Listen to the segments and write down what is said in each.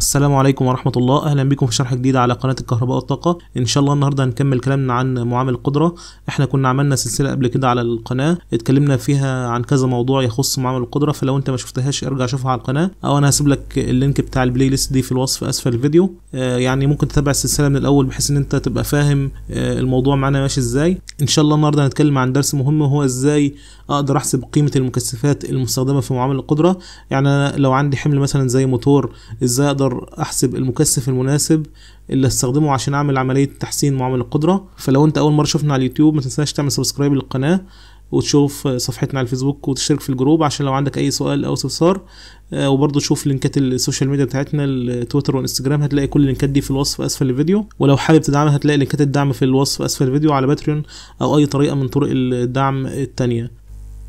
السلام عليكم ورحمة الله أهلا بكم في شرح جديد على قناة الكهرباء والطاقة إن شاء الله النهاردة هنكمل كلامنا عن معامل القدرة إحنا كنا عملنا سلسلة قبل كده على القناة اتكلمنا فيها عن كذا موضوع يخص معامل القدرة فلو أنت ما شفتهاش ارجع شوفها على القناة أو أنا هسيب لك اللينك بتاع البلاي ليست دي في الوصف أسفل الفيديو آه يعني ممكن تتابع السلسلة من الأول بحيث إن أنت تبقى فاهم آه الموضوع معانا ماشي إزاي إن شاء الله النهاردة هنتكلم عن درس مهم وهو إزاي أقدر أحسب قيمة المكثفات المستخدمة في معامل القدرة يعني أنا لو عندي حمل مثلا زي موتور إزاي أقدر أحسب المكثف المناسب اللي استخدمه عشان اعمل عمليه تحسين معامل القدره فلو انت اول مره شفنا على اليوتيوب ما تنساش تعمل سبسكرايب للقناه وتشوف صفحتنا على الفيسبوك وتشترك في الجروب عشان لو عندك اي سؤال او استفسار آه، وبرضه تشوف لينكات السوشيال ميديا بتاعتنا التويتر والانستجرام هتلاقي كل اللينكات دي في الوصف اسفل الفيديو ولو حابب تدعمنا هتلاقي لينكات الدعم في الوصف اسفل الفيديو على باتريون او اي طريقه من طرق الدعم التانية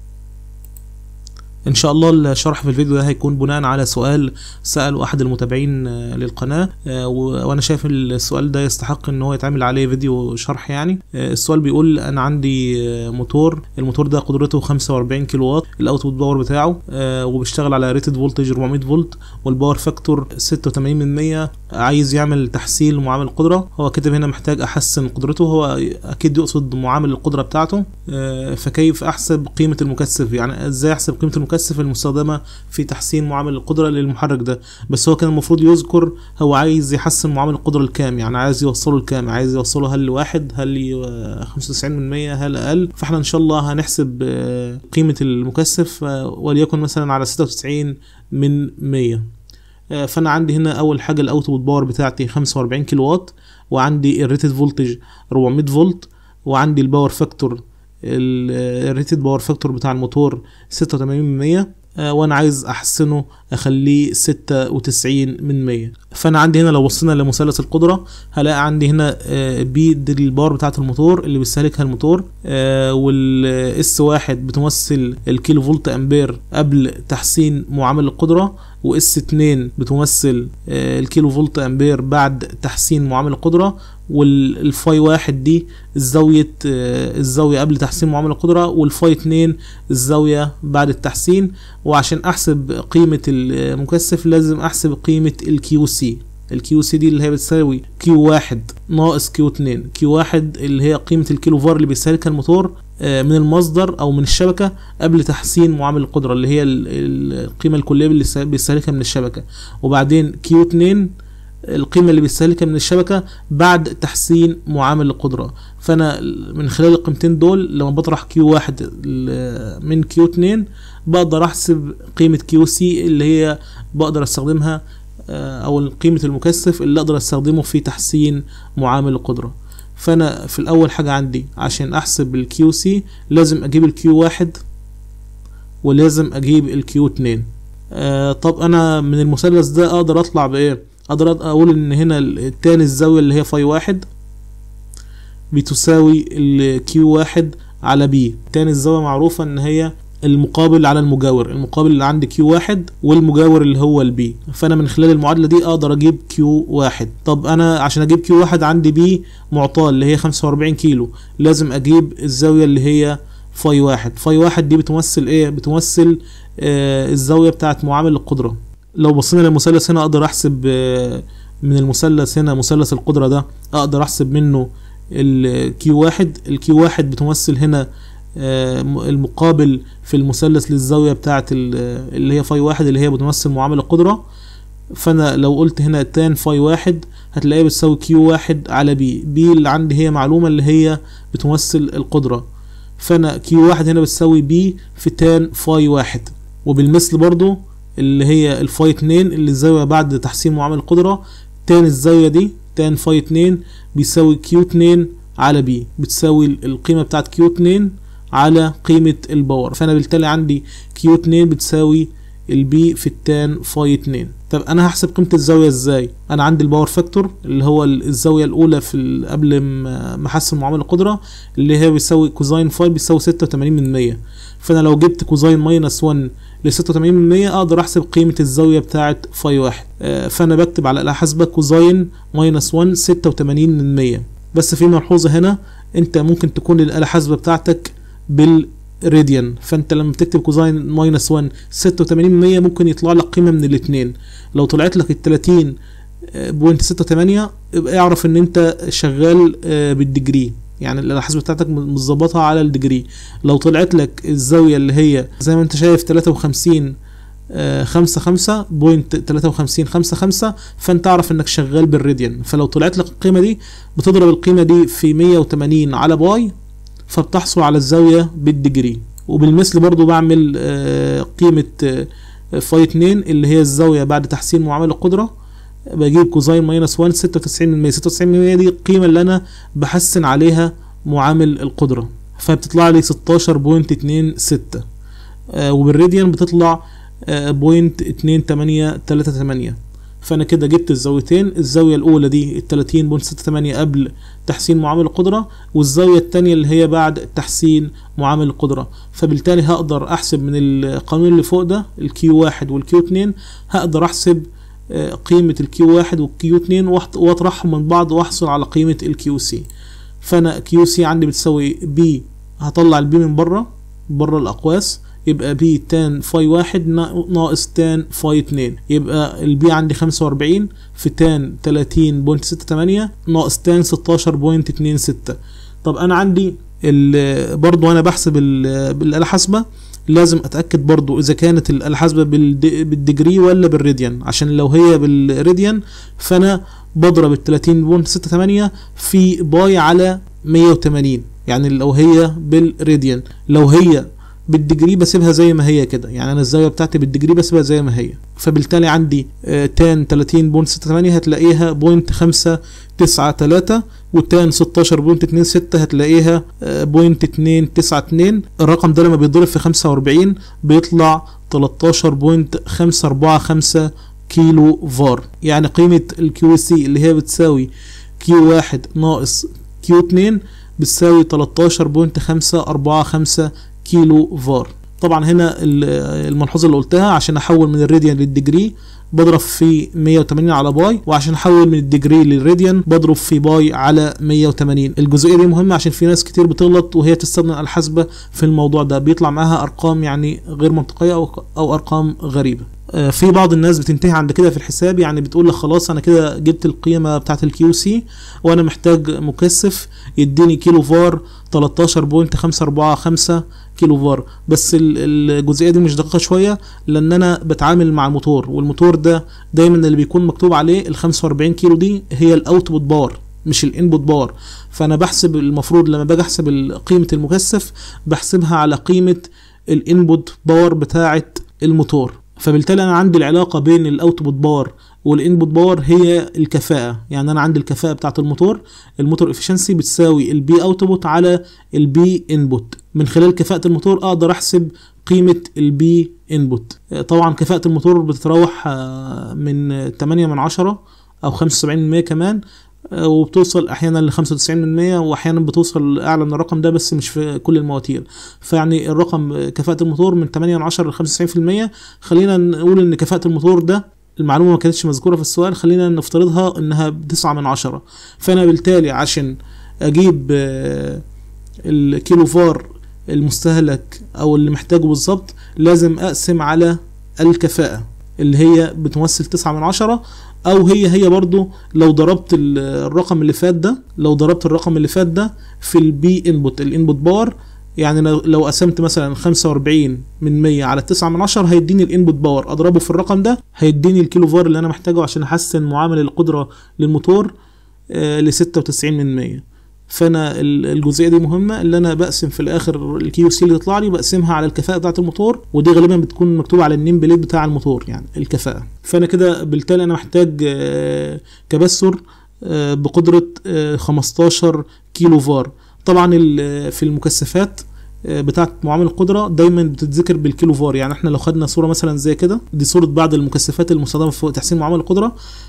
ان شاء الله الشرح في الفيديو ده هيكون بناء على سؤال سأله احد المتابعين آه، للقناة آه، و- وانا شايف السؤال ده يستحق ان هو يتعمل عليه فيديو شرح يعني آه، السؤال بيقول انا عندي آه، موتور الموتور ده قدرته 45 كيلو واط الاوتبوت باور بتاعه آه، وبيشتغل على ريتد فولتج 400 فولت والباور فاكتور 86% عايز يعمل تحسين لمعامل القدرة هو كاتب هنا محتاج احسن قدرته هو اكيد يقصد معامل القدرة بتاعته آه، فكيف احسب قيمة المكثف يعني ازاي احسب قيمة المكثف المستخدمة في تحسين معامل القدرة للمحرك ده بس هو كان المفروض يذكر هو عايز يحسن معامل القدرة الكام يعني عايز يوصله الكام عايز يوصله هل لواحد هل ي- 95% هل اقل فاحنا ان شاء الله هنحسب آه، قيمة المكثف آه، وليكن مثلا على 96 من 100 آه، فانا عندي هنا اول حاجه الاوتبوت باور بتاعتي 45 كيلو واط وعندي الريتد فولتج 400 فولت وعندي الباور فاكتور الريتد باور فاكتور بتاع الموتور 86% آه، وانا عايز احسنه اخليه 96 من 100 فانا عندي هنا لو بصينا لمثلث القدره هلاقي عندي هنا آه، بي دي الباور بتاعه الموتور اللي بيستهلكها الموتور والاس واحد بتمثل الكيلو فولت امبير قبل تحسين معامل القدره واس 2 بتمثل آه، الكيلو فولت امبير بعد تحسين معامل القدره والفاي واحد دي الزاوية آه، الزاوية قبل تحسين معامل القدرة والفاي اتنين الزاوية بعد التحسين وعشان احسب قيمة المكثف لازم احسب قيمة الكيو سي الكيو سي دي اللي هي بتساوي كيو واحد ناقص كيو اتنين كيو واحد اللي هي قيمة الكيلو فار اللي بيستهلكها الموتور آه، من المصدر او من الشبكة قبل تحسين معامل القدرة اللي هي ال- ال- القيمة الكلية اللي بيستهلكها من الشبكة وبعدين كيو اتنين القيمة اللي بيستهلكها من الشبكة بعد تحسين معامل القدرة فأنا من خلال القيمتين دول لما بطرح كيو واحد ل- من كيو اتنين بقدر أحسب قيمة كيو سي اللي هي بقدر أستخدمها آه، أو قيمة المكثف اللي أقدر أستخدمه في تحسين معامل القدرة فأنا في الأول حاجة عندي عشان أحسب الكيو سي لازم أجيب الكيو واحد ولازم أجيب الكيو اتنين آه طب أنا من المثلث ده أقدر أطلع بإيه؟ اقدر اقول ان هنا التاني الزاوية اللي هي فاي واحد بتساوي الكيو واحد على بي تاني الزاوية معروفة ان هي المقابل على المجاور المقابل اللي عندي كيو واحد والمجاور اللي هو البي فانا من خلال المعادلة دي اقدر اجيب كيو واحد طب انا عشان اجيب كيو واحد عندي بي معطاة اللي هي 45 كيلو لازم اجيب الزاوية اللي هي فاي واحد فاي واحد دي بتمثل ايه بتمثل آه الزاوية بتاعت معامل القدرة لو بصينا للمثلث هنا اقدر احسب آه، من المثلث هنا مثلث القدرة ده اقدر احسب منه الكيو واحد الكيو واحد بتمثل هنا آه، م- المقابل في المثلث للزاوية بتاعت ال- اللي هي فاي واحد اللي هي بتمثل معامل القدرة فانا لو قلت هنا تان فاي واحد هتلاقيها بتساوي كيو واحد على بي بي اللي عندي هي معلومة اللي هي بتمثل القدرة فانا كيو واحد هنا بتساوي بي في تان فاي واحد وبالمثل برضو اللي هي الفاي اتنين اللي الزاوية بعد تحسين معامل القدرة تاني الزاوية دي تان فاي اتنين بيساوي كيو اتنين على بي بتساوي القيمة بتاعت كيو اتنين على قيمة الباور فأنا بالتالي عندي كيو اتنين بتساوي البي في التان فاي اتنين طب انا هحسب قيمة الزاوية ازاي انا عندي الباور فاكتور اللي هو ال- الزاوية الاولى في ال- قبل ما ما احسن معامل القدرة اللي هي بيساوي كوزاين فاي بيساوي ستة وتمانين من مية فانا لو جبت كوزاين ماينس 1 ل 86 من 100 اقدر احسب قيمة الزاوية بتاعت فاي واحد آه، فانا بكتب على الآلة الحاسبة كوزاين ماينس 1 86 من 100 بس في ملحوظة هنا انت ممكن تكون الآلة الحاسبة بتاعتك بال راديان فانت لما بتكتب كوزاين ماينس 1 86% ممكن يطلع لك قيمه من الاثنين لو طلعت لك ال 30 بوينت 68 يبقى اعرف ان انت شغال آه، بالديجري يعني الحسبه بتاعتك مظبطها على الديجري لو طلعت لك الزاويه اللي هي زي ما انت شايف 53 آه، خمسة خمسة بوينت تلاتة وخمسين خمسة خمسة فانت اعرف انك شغال بالراديان فلو طلعت لك القيمة دي بتضرب القيمة دي في مية وتمانين على باي فبتحصل على الزاوية بالديجري وبالمثل برضو بعمل آه، قيمة آه، فاي اتنين اللي هي الزاوية بعد تحسين معامل القدرة بجيب كوزاين ماينس 1 96 من 100 96 من 100 دي القيمة اللي أنا بحسن عليها معامل القدرة فبتطلع لي 16.26 آه وبالراديان بتطلع آه بوينت 2838 فأنا كده جبت الزاويتين الزاوية الأولى دي ال 30.68 قبل تحسين معامل القدرة والزاوية التانية اللي هي بعد تحسين معامل القدرة فبالتالي هقدر أحسب من القانون اللي فوق ده الكيو واحد والكيو اتنين هقدر أحسب آه، قيمة الكيو واحد والكيو اتنين واحط- واطرحهم من بعض واحصل على قيمة الكيو سي فانا كيو سي عندي بتساوي بي هطلع البي من بره بره الاقواس يبقى بي تان فاي واحد نا- ناقص تان فاي اتنين يبقى البي عندي خمسة واربعين في تان تلاتين بوينت ستة تمانية ناقص تان ستاشر بوينت اتنين ستة طب انا عندي ال- برضو انا بحسب ال- بالاله حاسبه لازم اتاكد برضو اذا كانت الاله حاسبه بالد- بالديجري ولا بالراديان عشان لو هي بالراديان فانا بضرب ال 30.68 في باي على 180 يعني لو هي بالراديان لو هي بالديجري بسيبها زي ما هي كده يعني انا الزاويه بتاعتي بالديجري بسيبها زي ما هي فبالتالي عندي آه، تان 30.68 هتلاقيها بوينت 593 وتان 16.26 هتلاقيها آه، بوينت 292 الرقم ده لما بيتضرب في 45 بيطلع 13.545 كيلو فار يعني قيمة الكيو سي اللي هي بتساوي كيو واحد ناقص كيو اتنين بتساوي 13.545 كيلو فار طبعا هنا ال- الملحوظة اللي قلتها عشان احول من الراديان للديجري بضرب في 180 على باي وعشان احول من الديجري للراديان بضرب في باي على 180 الجزئيه دي مهمه عشان في ناس كتير بتغلط وهي تستخدم الحاسبه في الموضوع ده بيطلع معاها ارقام يعني غير منطقيه او او ارقام غريبه آه، في بعض الناس بتنتهي عند كده في الحساب يعني بتقول لك خلاص انا كده جبت القيمه بتاعه الكيو سي وانا محتاج مكثف يديني كيلو فار 13.545 كيلو فار بس ال- الجزئيه دي مش دقيقه شويه لان انا بتعامل مع الموتور والموتور ده دايما اللي بيكون مكتوب عليه ال 45 كيلو دي هي الاوتبوت باور مش الانبوت باور فانا بحسب المفروض لما باجي احسب ال- قيمه المكثف بحسبها على قيمه الانبوت باور بتاعه الموتور فبالتالي انا عندي العلاقه بين الاوتبوت باور والانبوت باور هي الكفاءه يعني انا عندي الكفاءه بتاعه الموتور الموتور افشنسي بتساوي البي اوتبوت على البي انبوت من خلال كفاءه الموتور اقدر احسب قيمه البي انبوت طبعا كفاءه الموتور بتتراوح آه، من 8 من 10 او 75% كمان آه، وبتوصل احيانا ل 95% واحيانا بتوصل اعلى من الرقم ده بس مش في كل المواتير فيعني الرقم آه، كفاءه الموتور من 8 من 10 ل 95% خلينا نقول ان كفاءه الموتور ده المعلومه ما كانتش مذكوره في السؤال خلينا نفترضها انها بتسعة من عشرة فانا بالتالي عشان اجيب آه، الكيلو فار المستهلك او اللي محتاجه بالظبط لازم اقسم على الكفاءة اللي هي بتمثل تسعة من عشرة او هي هي برضو لو ضربت ال- الرقم اللي فات ده لو ضربت الرقم اللي فات ده في البي انبوت الانبوت باور يعني لو لو قسمت مثلا 45 من 100 على 9 من 10 هيديني الانبوت باور اضربه في الرقم ده هيديني الكيلو فار اللي انا محتاجه عشان احسن معامل القدره للموتور ل 96 من 100 فانا ال- الجزئيه دي مهمه اللي انا بقسم في الاخر الكيو سي اللي تطلع لي بقسمها على الكفاءه بتاعه الموتور ودي غالبا بتكون مكتوبه على النيم بليد بتاع الموتور يعني الكفاءه فانا كده بالتالي انا محتاج آه، كباستور آه، بقدره آه، 15 كيلو فار طبعا ال- في المكثفات آه، بتاعه معامل القدره دايما بتتذكر بالكيلو فار يعني احنا لو خدنا صوره مثلا زي كده دي صوره بعض المكثفات المستخدمه في تحسين معامل القدره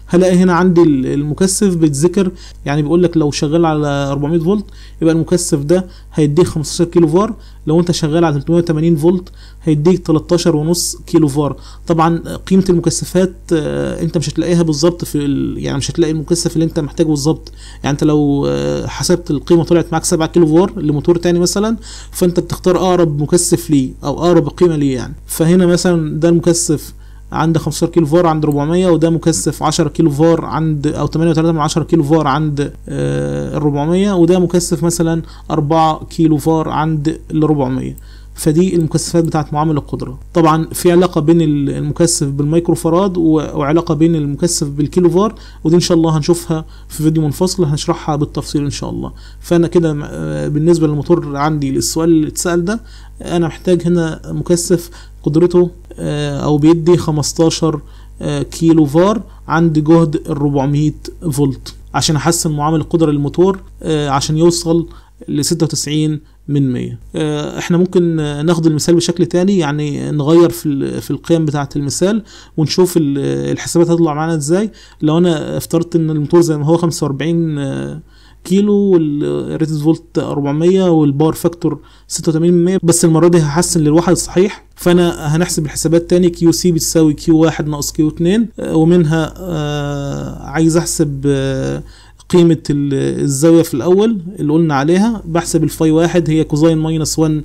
هلاقي هنا عندي ال- المكثف بيتذكر يعني بيقول لك لو شغال على 400 فولت يبقى المكثف ده هيديك 15 كيلو فار لو انت شغال على 380 فولت هيديك 13 ونص كيلو فار طبعا قيمه المكثفات آه، انت مش هتلاقيها بالظبط في ال... يعني مش هتلاقي المكثف اللي انت محتاجه بالظبط يعني انت لو آه، حسبت القيمه طلعت معاك 7 كيلو فار لموتور تاني مثلا فانت بتختار اقرب مكثف ليه او اقرب قيمه ليه يعني فهنا مثلا ده المكثف عند 15 كيلو فار عند 400 وده مكثف 10 كيلو فار عند او 8.3 من 10 كيلو فار عند آه، ال 400 وده مكثف مثلا 4 كيلو فار عند ال 400 فدي المكثفات بتاعت معامل القدرة طبعا في علاقة بين ال- المكثف بالمايكرو فراد و- وعلاقة بين المكثف بالكيلو فار ودي ان شاء الله هنشوفها في فيديو منفصل هنشرحها بالتفصيل ان شاء الله فانا كده آه، بالنسبة للموتور عندي للسؤال اللي اتسأل ده انا محتاج هنا مكثف قدرته آه، او بيدي 15 آه، كيلو فار عند جهد ال 400 فولت عشان احسن معامل القدرة للموتور آه، عشان يوصل ل 96 من 100 آه، احنا ممكن آه، ناخد المثال بشكل تاني يعني نغير في ال- في القيم بتاعه المثال ونشوف ال- الحسابات هتطلع معانا ازاي لو انا افترضت ان الموتور زي ما هو 45 آه، كيلو والريتد فولت 400 والباور فاكتور 86 من 100 بس المره دي هحسن للواحد الصحيح فانا هنحسب الحسابات تاني كيو سي بتساوي كيو 1 ناقص كيو 2 آه، ومنها آه، عايز احسب آه، قيمة ال- الزاوية في الأول اللي قلنا عليها بحسب الفاي واحد هي كوزاين ماينس 1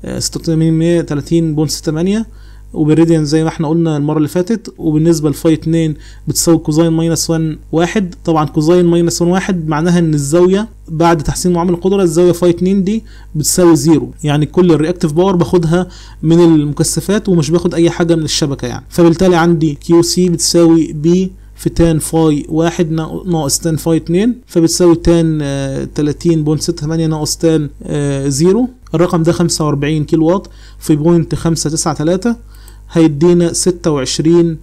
8630.68 وبالراديان زي ما احنا قلنا المرة اللي فاتت وبالنسبة لفاي 2 بتساوي كوزاين ماينس 1 واحد طبعا كوزاين ماينس 1 واحد معناها ان الزاوية بعد تحسين معامل القدرة الزاوية فاي 2 دي بتساوي زيرو يعني كل الرياكتيف باور باخدها من المكثفات ومش باخد اي حاجة من الشبكة يعني فبالتالي عندي كيو سي بتساوي بي في تان فاي واحد نا- ناقص تان فاي اتنين فبتساوي تان تلاتين بوينت ستة تمانية ناقص تان آه، زيرو الرقم ده خمسة وأربعين كيلو واط في بوينت خمسة تسعة تلاتة هيدينا ستة وعشرين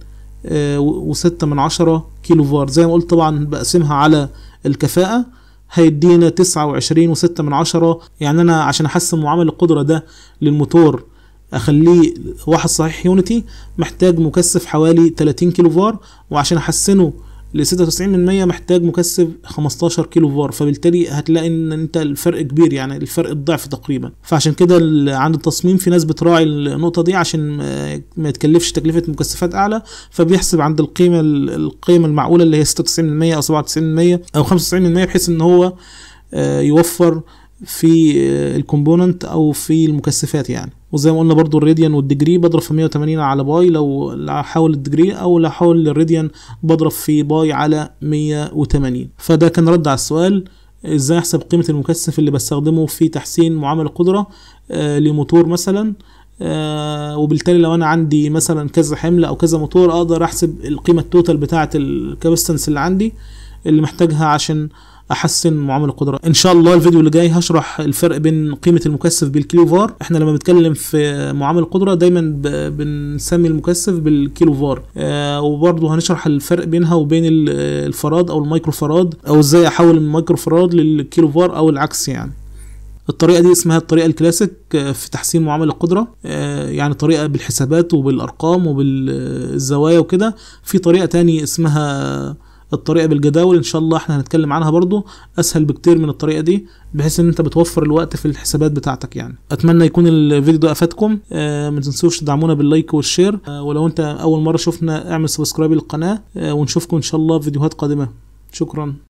وستة من عشرة كيلو فار زي ما قلت طبعا بقسمها على الكفاءة هيدينا تسعة وعشرين وستة من عشرة يعني أنا عشان أحسن معامل القدرة ده للموتور اخليه واحد صحيح يونيتي محتاج مكثف حوالي 30 كيلو فار وعشان احسنه ل 96 من 100 محتاج مكثف 15 كيلو فار فبالتالي هتلاقي ان انت الفرق كبير يعني الفرق الضعف تقريبا فعشان كده ال- عند التصميم في ناس بتراعي النقطه دي عشان ما- ما يتكلفش تكلفه مكثفات اعلى فبيحسب عند القيمه ال- القيمه المعقوله اللي هي 96 من 100 او 97 من 100 او 95 من 100 بحيث ان هو آه، يوفر في آه، الكومبوننت او في المكثفات يعني وزي ما قلنا برضو الراديان والديجري بضرب في 180 على باي لو لو هحول الديجري او لو هحول الراديان بضرب في باي على 180 فده كان رد على السؤال ازاي احسب قيمة المكثف اللي بستخدمه في تحسين معامل القدرة آه لموتور مثلا آه وبالتالي لو انا عندي مثلا كذا حمل او كذا موتور اقدر احسب القيمة التوتال بتاعة الكابستنس اللي عندي اللي محتاجها عشان احسن معامل القدره ان شاء الله الفيديو اللي جاي هشرح الفرق بين قيمه المكثف بالكيلو فار احنا لما بنتكلم في معامل القدره دايما ب- بنسمي المكثف بالكيلو فار آه وبرضه هنشرح الفرق بينها وبين ال- الفراد او المايكرو فراد او ازاي احول من المايكرو فراد للكيلو فار او العكس يعني الطريقة دي اسمها الطريقة الكلاسيك آه، في تحسين معامل القدرة آه، يعني طريقة بالحسابات وبالأرقام وبالزوايا وكده في طريقة تاني اسمها الطريقة بالجداول ان شاء الله احنا هنتكلم عنها برضو اسهل بكتير من الطريقة دي بحيث ان انت بتوفر الوقت في الحسابات بتاعتك يعني اتمنى يكون الفيديو ده افادكم آه ما تنسوش تدعمونا باللايك والشير آه ولو انت اول مرة شفنا اعمل سبسكرايب للقناة آه ونشوفكم ان شاء الله في فيديوهات قادمة شكرا